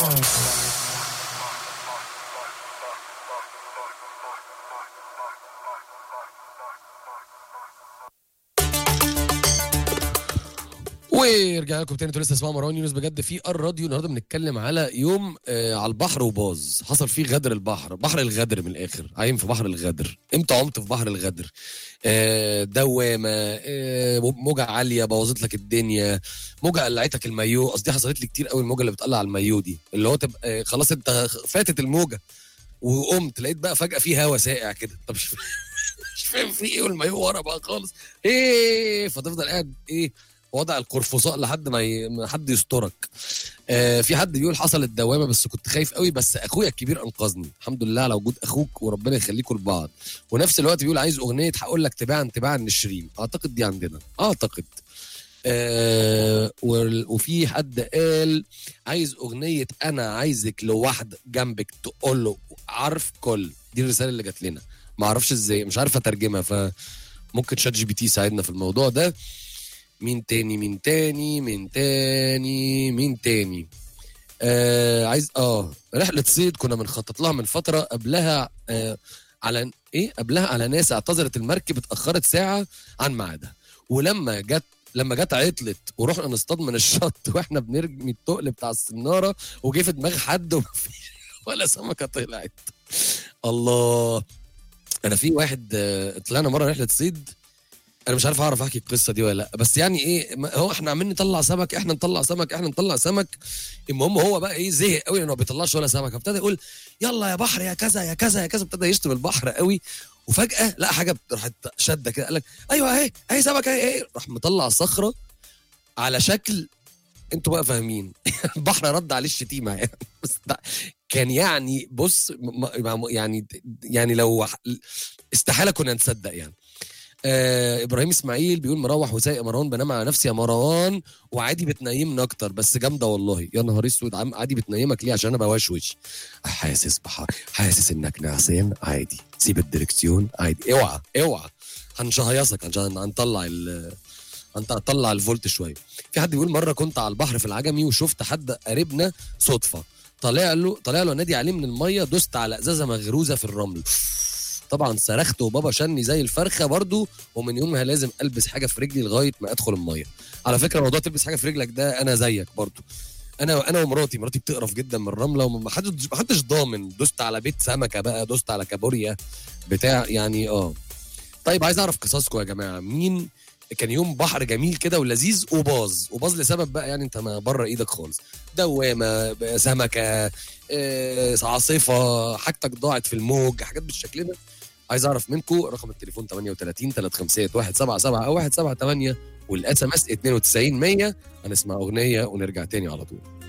ورجعنا لكم تاني انتوا لسه اسمعوا مروان يونس بجد في الراديو النهارده بنتكلم على يوم آه على البحر وباظ حصل فيه غدر البحر بحر الغدر من الاخر عايم في بحر الغدر امتى عمت في بحر الغدر آه دوامه آه موجه عاليه بوظت لك الدنيا موجه قلعتك المايو قصدي حصلت لي كتير قوي الموجه اللي بتقلع المايو دي اللي هو تبقى آه خلاص انت فاتت الموجه وقمت لقيت بقى فجاه في هوا ساقع كده طب مش مش فاهم في ايه والمايو ورا بقى خالص ايه فتفضل قاعد ايه وضع القرفصاء لحد ما ي... ما حد يسترك آه في حد بيقول حصلت دوامه بس كنت خايف قوي بس اخويا الكبير انقذني الحمد لله على وجود اخوك وربنا يخليكم لبعض ونفس الوقت بيقول عايز اغنيه هقول لك تباعا تباعا لشيرين اعتقد دي عندنا اعتقد آه وفي حد قال عايز اغنيه انا عايزك لوحدك جنبك تقول له عارف كل دي الرساله اللي جات لنا ما اعرفش ازاي مش عارف اترجمها فممكن شات جي بي تي يساعدنا في الموضوع ده مين تاني مين تاني مين تاني مين تاني آه عايز اه رحلة صيد كنا بنخطط لها من فترة قبلها آه على ايه قبلها على ناس اعتذرت المركب اتأخرت ساعة عن ميعادها ولما جت لما جت عطلت ورحنا نصطاد من الشط واحنا بنرمي التقل بتاع السنارة وجه في دماغ حد ومفيش ولا سمكة طلعت الله انا في واحد آه طلعنا مرة رحلة صيد انا مش عارف اعرف احكي القصه دي ولا لا بس يعني ايه هو احنا عمالين نطلع سمك احنا نطلع سمك احنا نطلع سمك المهم هو بقى ايه زهق قوي انه ما بيطلعش ولا سمكه ابتدى يقول يلا يا بحر يا كذا يا كذا يا كذا ابتدى يشتم البحر قوي وفجاه لقى حاجه راحت شده كده قال لك ايوه اهي اهي سمكه اهي اهي راح مطلع صخره على شكل انتوا بقى فاهمين البحر رد عليه الشتيمه يعني بس كان يعني بص يعني يعني لو استحاله كنا نصدق يعني آه ابراهيم اسماعيل بيقول مروح وسايق مروان بنام على نفسي يا مروان وعادي بتنيمني اكتر بس جامده والله يا نهار اسود عادي بتنيمك ليه عشان انا بوشوش حاسس بحر حاسس انك نعسان عادي سيب الدركسيون عادي اوعى اوعى هنشهيصك عشان هنطلع ال هنطلع الفولت شويه في حد بيقول مره كنت على البحر في العجمي وشفت حد قريبنا صدفه طالع له طالع له نادي عليه من الميه دوست على ازازه مغروزه في الرمل طبعا صرخت وبابا شني زي الفرخه برضو ومن يومها لازم البس حاجه في رجلي لغايه ما ادخل الميه على فكره موضوع تلبس حاجه في رجلك ده انا زيك برضو انا انا ومراتي مراتي بتقرف جدا من الرمله وما حدش ما حدش ضامن دوست على بيت سمكه بقى دوست على كابوريا بتاع يعني اه طيب عايز اعرف قصصكم يا جماعه مين كان يوم بحر جميل كده ولذيذ وباظ وباظ لسبب بقى يعني انت ما بره ايدك خالص دوامه سمكه آه، عاصفه حاجتك ضاعت في الموج حاجات بالشكل ده عايز اعرف منكم رقم التليفون 38 351 177 او 178 والاس ام اس 92 100 هنسمع اغنيه ونرجع تاني على طول